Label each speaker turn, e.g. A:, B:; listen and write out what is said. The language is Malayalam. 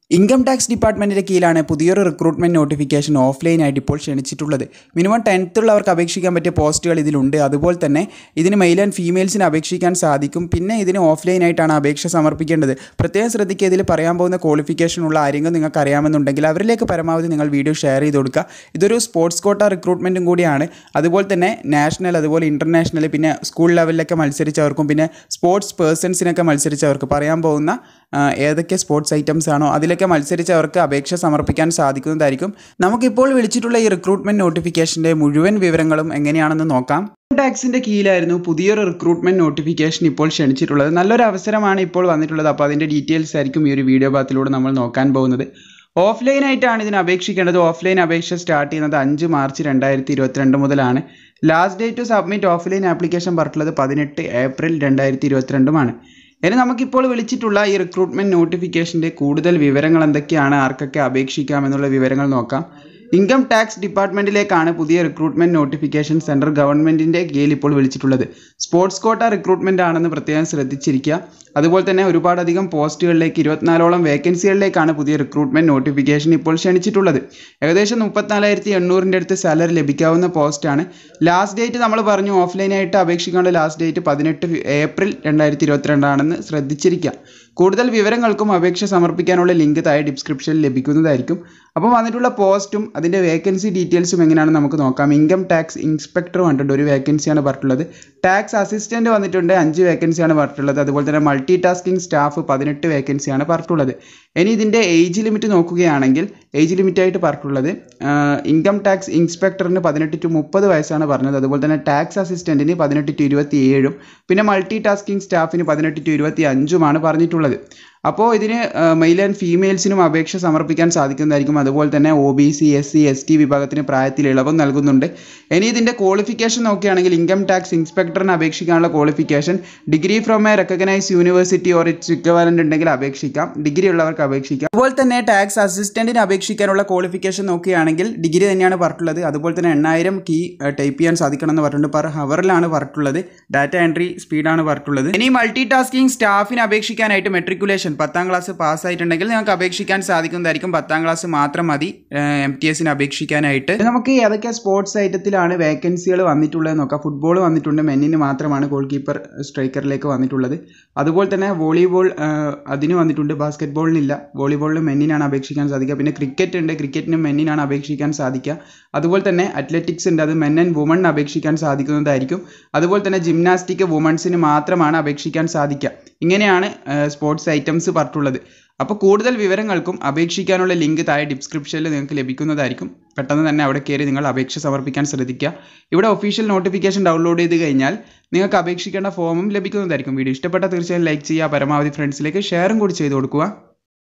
A: ഇൻകം ടാക്സ് ഡിപ്പാർട്ട്മെൻറ്റിൻ്റെ കീഴിലാണ് പുതിയൊരു റിക്രൂട്ട്മെൻറ്റ് നോട്ടിഫിക്കേഷൻ ഓഫ്ലൈനായിട്ട് ഇപ്പോൾ ക്ഷണിച്ചിട്ടുള്ളത് മിനിമം ടെൻത്തുള്ളവർക്ക് അപേക്ഷിക്കാൻ പറ്റിയ പോസ്റ്റുകൾ ഇതിലുണ്ട് അതുപോലെ തന്നെ ഇതിന് മെയിൽ ആൻഡ് ഫീമെയിൽസിന് അപേക്ഷിക്കാൻ സാധിക്കും പിന്നെ ഇതിന് ഓഫ്ലൈനായിട്ടാണ് അപേക്ഷ സമർപ്പിക്കേണ്ടത് പ്രത്യേകം ശ്രദ്ധിക്കുക ഇതിൽ പറയാൻ പോകുന്ന ക്വാളിഫിക്കേഷനുള്ള ആരെങ്കിലും നിങ്ങൾക്ക് അറിയാമെന്നുണ്ടെങ്കിൽ അവരിലേക്ക് പരമാവധി നിങ്ങൾ വീഡിയോ ഷെയർ ചെയ്ത് കൊടുക്കുക ഇതൊരു സ്പോർട്സ് കോട്ട റിക്രൂട്ട്മെൻറ്റും കൂടിയാണ് അതുപോലെ തന്നെ നാഷണൽ അതുപോലെ ഇൻ്റർനാഷണൽ പിന്നെ സ്കൂൾ ലെവലിലൊക്കെ മത്സരിച്ചവർക്കും പിന്നെ സ്പോർട്സ് പേഴ്സൺസിനൊക്കെ മത്സരിച്ചവർക്ക് പറയാൻ പോകുന്ന ആ, ഏതൊക്കെ സ്പോർട്സ് ഐറ്റംസ് ആണോ അതിലൊക്കെ മത്സരിച്ചവർക്ക് അപേക്ഷ സമർപ്പിക്കാൻ സാധിക്കുന്നതായിരിക്കും നമുക്കിപ്പോൾ വിളിച്ചിട്ടുള്ള ഈ റിക്രൂട്ട്മെന്റ് നോട്ടിഫിക്കേഷൻ്റെ മുഴുവൻ വിവരങ്ങളും എങ്ങനെയാണെന്ന് നോക്കാം ടാക്സിന്റെ കീഴിലായിരുന്നു പുതിയൊരു റിക്രൂട്ട്മെന്റ് നോട്ടിഫിക്കേഷൻ ഇപ്പോൾ ക്ഷണിച്ചിട്ടുള്ളത് നല്ലൊരു അവസരമാണ് ഇപ്പോൾ വന്നിട്ടുള്ളത് അപ്പോൾ അതിൻ്റെ ഡീറ്റെയിൽസ് ആയിരിക്കും ഈ ഒരു വീഡിയോ ഭാഗത്തിലൂടെ നമ്മൾ നോക്കാൻ പോകുന്നത് ഓഫ്ലൈൻ ആയിട്ടാണ് ഇതിന് അപേക്ഷിക്കേണ്ടത് ഓഫ്ലൈൻ അപേക്ഷ സ്റ്റാർട്ട് ചെയ്യുന്നത് അഞ്ച് മാർച്ച് രണ്ടായിരത്തി ഇരുപത്തിരണ്ട് മുതലാണ് last date to submit offline application പറഞ്ഞിട്ടുള്ളത് പതിനെട്ട് ഏപ്രിൽ രണ്ടായിരത്തി ഇരുപത്തിരണ്ടുമാണ് ഇനി നമുക്കിപ്പോൾ വിളിച്ചിട്ടുള്ള ഈ റിക്രൂട്ട്മെന്റ് നോട്ടിഫിക്കേഷൻ്റെ കൂടുതൽ വിവരങ്ങൾ എന്തൊക്കെയാണ് ആർക്കൊക്കെ അപേക്ഷിക്കാം എന്നുള്ള വിവരങ്ങൾ നോക്കാം ഇൻകം ടാക്സ് ഡിപ്പാർട്ട്മെന്റിലേക്കാണ് പുതിയ റിക്രൂട്ട്മെന്റ് നോട്ടിഫിക്കേഷൻ സെൻട്രൽ ഗവൺമെന്റിന്റെ കീഴിൽ ഇപ്പോൾ വിളിച്ചിട്ടുള്ളത് സ്പോർട്സ് കോട്ട റിക്രൂട്ട്മെന്റ് ആണെന്ന് പ്രത്യേകം ശ്രദ്ധിച്ചിരിക്കുക അതുപോലെ തന്നെ ഒരുപാടധികം പോസ്റ്റുകളിലേക്ക് ഇരുപത്തിനാലോളം വേക്കൻസികളിലേക്കാണ് പുതിയ റിക്രൂട്ട്മെന്റ് നോട്ടിഫിക്കേഷൻ ഇപ്പോൾ ക്ഷണിച്ചിട്ടുള്ളത് ഏകദേശം മുപ്പത്തിനാലായിരത്തി എണ്ണൂറിൻ്റെ അടുത്ത് സാലറി ലഭിക്കാവുന്ന പോസ്റ്റാണ് ലാസ്റ്റ് ഡേറ്റ് നമ്മൾ പറഞ്ഞു ഓഫ്ലൈനായിട്ട് അപേക്ഷിക്കാനുള്ള ലാസ്റ്റ് ഡേറ്റ് പതിനെട്ട് ഏപ്രിൽ രണ്ടായിരത്തി ഇരുപത്തിരണ്ടാണെന്ന് ശ്രദ്ധിച്ചിരിക്കുക കൂടുതൽ വിവരങ്ങൾക്കും അപേക്ഷ സമർപ്പിക്കാനുള്ള ലിങ്ക് താഴെ ഡിസ്ക്രിപ്ഷനിൽ ലഭിക്കുന്നതായിരിക്കും അപ്പോൾ വന്നിട്ടുള്ള പോസ്റ്റും അതിൻ്റെ വേക്കൻസി ഡീറ്റെയിൽസും എങ്ങനെയാണെന്ന് നമുക്ക് നോക്കാം ഇൻകം ടാക്സ് ഇൻസ്പെക്ടർ വന്നിട്ടുണ്ട് ഒരു വേക്കൻസിയാണ് പറഞ്ഞിട്ടുള്ളത് ടാക്സ് അസിസ്റ്റൻറ്റ് വന്നിട്ടുണ്ട് അഞ്ച് വേക്കൻസിയാണ് പറഞ്ഞിട്ടുള്ളത് അതുപോലെ തന്നെ മൾട്ടി ടാസ്കിംഗ് സ്റ്റാഫ് പതിനെട്ട് വേക്കൻസിയാണ് പറഞ്ഞിട്ടുള്ളത് ഇനി ഇതിൻ്റെ ഏജ് ലിമിറ്റ് നോക്കുകയാണെങ്കിൽ ഏജ് ലിമിറ്റ് ആയിട്ട് പറഞ്ഞിട്ടുള്ളത് ഇൻകം ടാക്സ് ഇൻസ്പെക്ടറിന് പതിനെട്ട് ടു മുപ്പത് വയസ്സാണ് പറഞ്ഞത് അതുപോലെ തന്നെ ടാക്സ് അസിസ്റ്റൻറ്റിന് പതിനെട്ട് ടു ഇരുപത്തി ഏഴും പിന്നെ മൾട്ടി ടാസ്കിംഗ് സ്റ്റാഫിന് പതിനെട്ട് ടു ഇരുപത്തി അഞ്ചുമാണ് പറഞ്ഞിട്ടുള്ളത് അപ്പോൾ ഇതിന് മെയിൽ ആൻഡ് ഫീമെയിൽസിനും അപേക്ഷ സമർപ്പിക്കാൻ സാധിക്കുന്നതായിരിക്കും അതുപോലെ തന്നെ O B C S C S T വിഭാഗത്തിന് പ്രായത്തിൽ ഇളവും നൽകുന്നുണ്ട് ഇനി ഇതിൻ്റെ ക്വാളിഫിക്കേഷൻ നോക്കുകയാണെങ്കിൽ ഇൻകം ടാക്സ് ഇൻസ്പെക്ടറിന് അപേക്ഷിക്കാനുള്ള qualification degree from a recognise university or its equivalent ഉണ്ടെങ്കിൽ അപേക്ഷിക്കാം ഡിഗ്രി ഉള്ളവർക്ക് അപേക്ഷിക്കാം അതുപോലെ തന്നെ ടാക്സ് അസിസ്റ്റൻറ്റിന് അപേക്ഷിക്കാനുള്ള ക്വാളിഫിക്കേഷൻ നോക്കുകയാണെങ്കിൽ ഡിഗ്രി തന്നെയാണ് പറഞ്ഞിട്ടുള്ളത് അതുപോലെ തന്നെ എണ്ണായിരം കീ ടൈപ്പ് ചെയ്യാൻ സാധിക്കണം എന്ന് പറഞ്ഞിട്ടുണ്ട് പെർ ഹവറിലാണ് പറഞ്ഞിട്ടുള്ളത് ഡാറ്റ എൻട്രി സ്പീഡാണ് പറഞ്ഞിട്ടുള്ളത് ഇനി മൾട്ടി ടാസ്കിംഗ് സ്റ്റാഫിന് അപേക്ഷിക്കാനായിട്ട് മെട്രിക്കുലേഷൻ പത്താം ക്ലാസ് പാസ്സായിട്ടുണ്ടെങ്കിൽ നിങ്ങൾക്ക് അപേക്ഷിക്കാൻ സാധിക്കുന്നതായിരിക്കും പത്താം ക്ലാസ് മാത്രം മതി എം ടി എസിന് അപേക്ഷിക്കാനായിട്ട് ഇനി നമുക്ക് ഏതൊക്കെ സ്പോർട്സ് ഐറ്റത്തിലാണ് വേക്കൻസികൾ വന്നിട്ടുള്ളത് നോക്കാം ഫുട്ബോൾ വന്നിട്ടുണ്ട് മെന്നിന് മാത്രമാണ് ഗോൾ കീപ്പർ സ്ട്രൈക്കറിലേക്ക് വന്നിട്ടുള്ളത് അതുപോലെ തന്നെ വോളിബോൾ അതിന് വന്നിട്ടുണ്ട് ബാസ്കറ്റ് ബോളിനില്ല വോളിബോളിൽ മെന്നിനാണ് അപേക്ഷിക്കാൻ സാധിക്കുക പിന്നെ ക്രിക്കറ്റ് ഉണ്ട് ക്രിക്കറ്റിന് മെന്നിനാണ് അപേക്ഷിക്കാൻ സാധിക്കുക അതുപോലെ തന്നെ അത്ലറ്റിക്സ് ഉണ്ട് അത് മെൻ ആൻഡ് വുമൺ അപേക്ഷിക്കാൻ സാധിക്കുന്നതായിരിക്കും അതുപോലെ തന്നെ ജിംനാസ്റ്റിക് വുമൺസിന് മാത്രമാണ് അപേക്ഷിക്കാൻ സാധിക്കുക ഇങ്ങനെയാണ് സ്പോർട്സ് ഐറ്റംസ് പറഞ്ഞിട്ടുള്ളത് അപ്പോൾ കൂടുതൽ വിവരങ്ങൾക്കും അപേക്ഷിക്കാനുള്ള ലിങ്ക് താഴെ ഡിസ്ക്രിപ്ഷനിൽ നിങ്ങൾക്ക് ലഭിക്കുന്നതായിരിക്കും പെട്ടെന്ന് തന്നെ അവിടെ കയറി നിങ്ങൾ അപേക്ഷ സമർപ്പിക്കാൻ ശ്രദ്ധിക്കുക ഇവിടെ ഒഫീഷ്യൽ നോട്ടിഫിക്കേഷൻ ഡൗൺലോഡ് ചെയ്ത് കഴിഞ്ഞാൽ നിങ്ങൾക്ക് അപേക്ഷിക്കേണ്ട ഫോമും ലഭിക്കുന്നതായിരിക്കും വീഡിയോ ഇഷ്ടപ്പെട്ട തീർച്ചയായും ലൈക്ക് ചെയ്യുക പരമാവധി ഫ്രണ്ട്സിലേക്ക് ഷെയറും കൂടി ചെയ്ത് കൊടുക്കുക